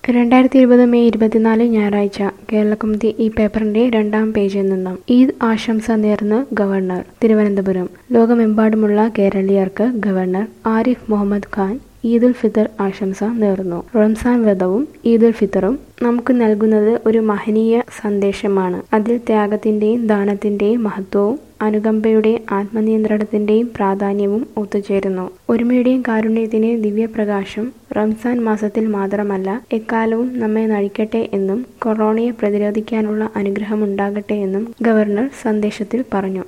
രണ്ടായിരത്തി ഇരുപത് മെയ് ഇരുപത്തിനാല് ഞായറാഴ്ച കേരളകൗമുദി ഈ പേപ്പറിന്റെ രണ്ടാം പേജിൽ നിന്നും ഈദ് ആശംസ നേർന്ന് ഗവർണർ തിരുവനന്തപുരം ലോകമെമ്പാടുമുള്ള കേരളീയർക്ക് ഗവർണർ ആരിഫ് മുഹമ്മദ് ഖാൻ ഈദുൽ ഫിത്തർ ആശംസ നേർന്നു റംസാൻ വ്രതവും ഈദുൽ ഫിത്തറും നമുക്ക് നൽകുന്നത് ഒരു മഹനീയ സന്ദേശമാണ് അതിൽ ത്യാഗത്തിന്റെയും ദാനത്തിന്റെയും മഹത്വവും അനുകമ്പയുടെയും ആത്മനിയന്ത്രണത്തിന്റെയും പ്രാധാന്യവും ഒത്തുചേരുന്നു ഒരുമയുടെയും കാരുണ്യത്തിന്റെയും ദിവ്യപ്രകാശം റംസാൻ മാസത്തിൽ മാത്രമല്ല എക്കാലവും നമ്മെ നയിക്കട്ടെ എന്നും കൊറോണയെ പ്രതിരോധിക്കാനുള്ള അനുഗ്രഹമുണ്ടാകട്ടെ എന്നും ഗവർണർ സന്ദേശത്തിൽ പറഞ്ഞു